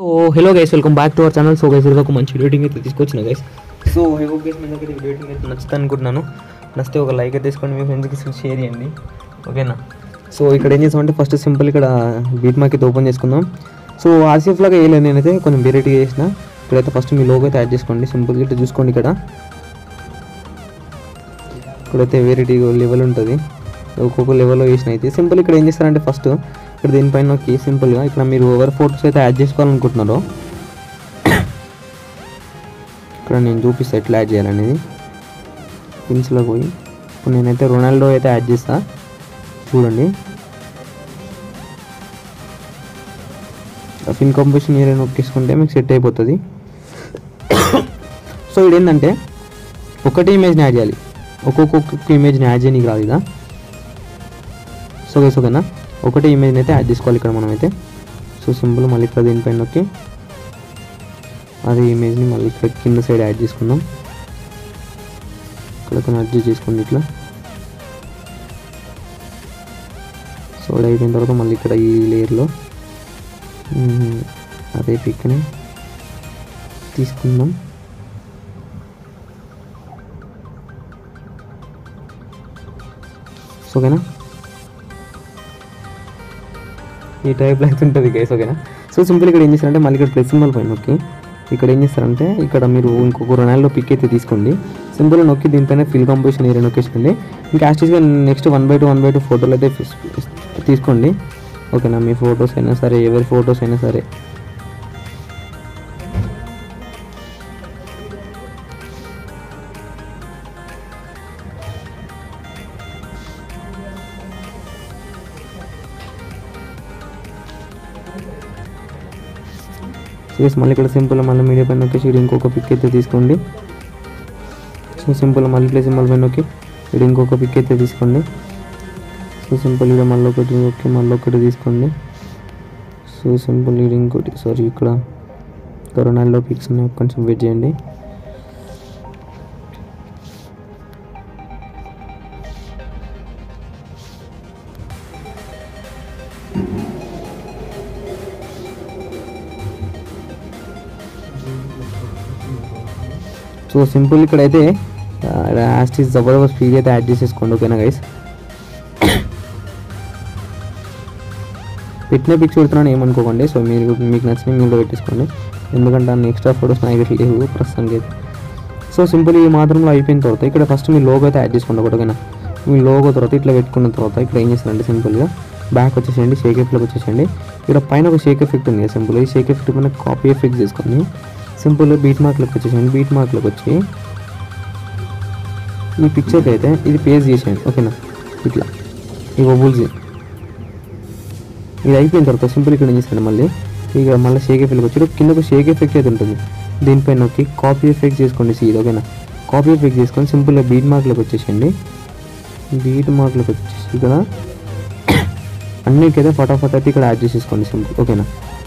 so hello guys welcome back to our channel so guys ఒక మంచి rating అయితే తీసుకొచ్చిన గైస్ సో హెవో గైస్ మీ దగ్గర రేటింగ్ అయితే నచ్చుతుంది అనుకుంటున్నాను నచ్చితే ఒక లైక్ అయితే తీసుకోండి మీ ఫ్రెండ్స్కి షేర్ చేయండి ఓకేనా సో ఇక్కడ ఏం చేసామంటే ఫస్ట్ సింపుల్ ఇక్కడ బీట్ మార్కెట్ ఓపెన్ చేసుకుందాం సో ఆర్సీఎఫ్ లాగా వేయలేదు నేనైతే కొంచెం వెరైటీగా చేసిన ఇక్కడైతే ఫస్ట్ మీ లోగో అయితే యాడ్ చేసుకోండి సింపుల్ ఇట్లా చూసుకోండి ఇక్కడ ఇక్కడైతే వెరైటీ లెవెల్ ఉంటుంది ఒక్కొక్క లెవెల్లో వేసిన అయితే సింపుల్ ఇక్కడ ఏం చేస్తారంటే ఫస్ట్ ఇక్కడ దీనిపైన నొక్కి సింపుల్గా ఇక్కడ మీరు ఎవరి ఫొటోస్ అయితే యాడ్ చేసుకోవాలనుకుంటున్నారో ఇక్కడ నేను చూపిస్తాను ఎట్లా యాడ్ చేయాలనేది పిన్స్లో పోయి ఇప్పుడు నేనైతే రొనాల్డో అయితే యాడ్ చేస్తా చూడండి ఫిన్ కంపోజిషన్ ఏరియా నొక్కేసుకుంటే మీకు సెట్ అయిపోతుంది సో ఇది ఏంటంటే ఒకటి ఇమేజ్ని యాడ్ చేయాలి ఒక్కొక్క ఇమేజ్ని యాడ్ చేయడానికి రాదు ఇదా సో గైస్ ఓకేనా ఒకటే ఇమేజ్ని అయితే యాడ్ చేసుకోవాలి ఇక్కడ మనమైతే సో సింపుల్ మళ్ళీ ఇక్కడ దీనిపైన నొక్కి అదే ఇమేజ్ని మళ్ళీ ఇక్కడ కింద సైడ్ యాడ్ చేసుకుందాం ఇక్కడ కొన్ని అడ్జస్ట్ చేసుకోండి ఇట్లా సో ఇది అయిపోయిన తర్వాత మళ్ళీ ఇక్కడ ఈ లేయర్లో అదే పిక్ని తీసుకుందాం సో ఓకేనా ఈ టైప్లో అయితే ఉంటుంది గైస్ ఓకేనా సో సింపుల్ ఇక్కడ ఏం చేస్తారంటే మళ్ళీ ఇక్కడ ప్లస్ సింబల్ పైన నొక్కి ఇక్కడ ఏం చేస్తారంటే ఇక్కడ మీరు ఇంకొక రొనాల్డో పిక్ అయితే తీసుకోండి సింపుల్ నొక్కి దీనిపైన ఫిల్ కంపోజిషన్ ఏరియా నొక్కేసుకోండి ఇంకా యాస్టీస్గా next one by two one by two ఫోటోలు అయితే ఫిస్- తీసుకోండి ఓకేనా మీ ఫొటోస్ అయినా సరే ఎవరి ఫొటోస్ అయినా సరే చేసి మళ్ళీ ఇక్కడ సింపుల్ మళ్ళీ మీడియా పైన నొక్కేసి ఇక్కడ ఇంకొక పిక్ అయితే తీసుకోండి సో సింపుల్ మళ్ళీ ఇట్లా సింబల్ పైన నొక్కి ఇక్కడ ఇంకొక పిక్ అయితే తీసుకోండి సో సింపుల్ ఇక్కడ మళ్ళీ ఒకటి నొక్కి మళ్ళీ ఒకటి తీసుకోండి సో సింపుల్ ఇక్కడ ఇంకోటి సారీ ఇక్కడ ఇక్కడ రొనాల్డో పిక్స్ ఉన్నాయి కొంచెం వెయిట్ చేయండి సో సింపుల్ ఇక్కడైతే యాస్టీస్ జబర్దస్త్ ఫీల్ అయితే యాడ్ చేసేసుకోండి ఓకేనా గైస్ పెట్టిన పిక్స్ పెడుతున్నాను ఏమనుకోకండి సో మీరు మీకు నచ్చిన మీరు కూడా పెట్టేసుకోండి ఎందుకంటే అన్ని ఎక్స్ట్రా ఫోటోస్ నా దగ్గర లేవు ప్రస్తుతానికి అయితే సో సింపుల్ ఈ మాత్రంలో అయిపోయిన తర్వాత ఇక్కడ ఫస్ట్ మీ లోగో అయితే యాడ్ చేసుకోండి ఒకటి ఓకేనా మీ లోగో తర్వాత ఇట్లా పెట్టుకున్న తర్వాత ఇక్కడ ఏం చేస్తారంటే సింపుల్గా బ్యాక్ వచ్చేసేయండి షేక్ ఎఫెక్ట్లోకి వచ్చేసేయండి ఇక్కడ పైన ఒక షేక్ ఎఫెక్ట్ ఉంది సింపుల్ ఈ షేక్ ఎఫెక్ట్ పైన కాపీ ఎఫెక్ట్ చేసుకొని సింపుల్ బీట్ మార్క్లోకి వచ్చేసేయండి బీట్ మార్క్లోకి వచ్చి ఈ పిక్చర్కి అయితే ఇది పేజ్ చేసేయండి ఓకేనా ఇట్లా ఈ బబుల్స్ ఇది అయిపోయిన తర్వాత సింపుల్ ఇక్కడ ఏం చేస్తాను మళ్ళీ ఇక మళ్ళీ షేక్ ఎఫెక్ట్కి వచ్చి కింద ఒక షేక్ ఎఫెక్ట్ అయితే ఉంటుంది దీనిపైన నొక్కి కాపీ ఎఫెక్ట్ చేసుకోండి సీడ్ ఓకేనా కాపీ ఎఫెక్ట్ చేసుకొని సింపుల్గా బీట్ మార్క్లోకి వచ్చేసేయండి బీట్ మార్క్లోకి వచ్చేసి ఇక్కడ అన్నిటికైతే ఫటాఫట్ అయితే ఇక్కడ యాడ్ చేసేసుకోండి సింపుల్ ఓకేనా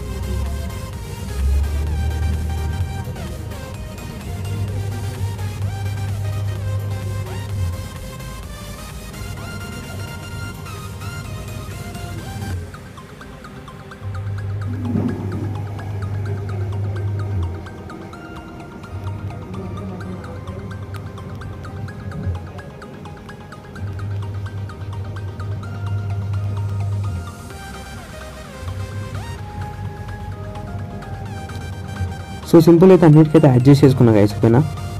సో సింపుల్ అయితే అన్నిటికైతే యాడ్ చేసేసుకున్నా గైస్ ఓకేనా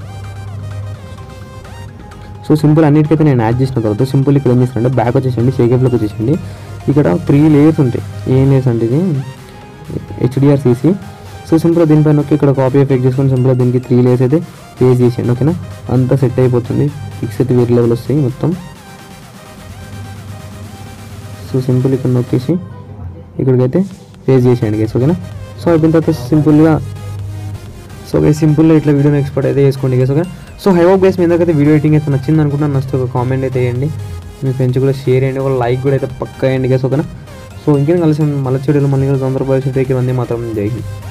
సో సింపుల్ అన్నిటికైతే నేను యాడ్ చేసిన తర్వాత సింపుల్ ఇక్కడ ఏం చేస్తానంటే బ్యాక్ వచ్చేసండి షేకెఫ్లోకి వచ్చేసండి ఇక్కడ త్రీ లేయర్స్ ఉంటాయి ఏం లేయర్స్ అంటే ఇది హెచ్డిఆర్ సీసీ సో సింపుల్ దీనిపైన నొక్కి ఇక్కడ కాపీ ఎఫెక్ట్ చేసుకొని సింపుల్ దీనికి త్రీ లేయర్స్ అయితే పేజ్ చేసేయండి ఓకేనా అంతా సెట్ అయిపోతుంది పిక్స్ అయితే వేరే లెవెల్ వస్తాయి మొత్తం సో సింపుల్ ఇక్కడ నొక్కేసి ఇక్కడికైతే పేజ్ చేసేయండి గైస్ ఓకేనా సో అయిపోయిన తర్వాత సింపుల్గా సో గైస్ సింపుల్గా ఇట్లా వీడియోని ఎక్స్పోర్ట్ అయితే చేసుకోండి guys okay so I hope guys మీ దగ్గర వీడియో ఎడిటింగ్ అయితే నచ్చింది అనుకుంటున్నాను నచ్చితే ఒక కామెంట్ అయితే వేయండి మీ ఫ్రెండ్స్ కూడా షేర్ చేయండి ఒక లైక్ కూడా అయితే పక్కా వేయండి గైస్ ఓకేనా సో ఇంకేం కలిసి మళ్ళీ చెడులు మళ్ళీ కలిసి అందరూ పరిస్థితి వందే మాత్రం జై హింద్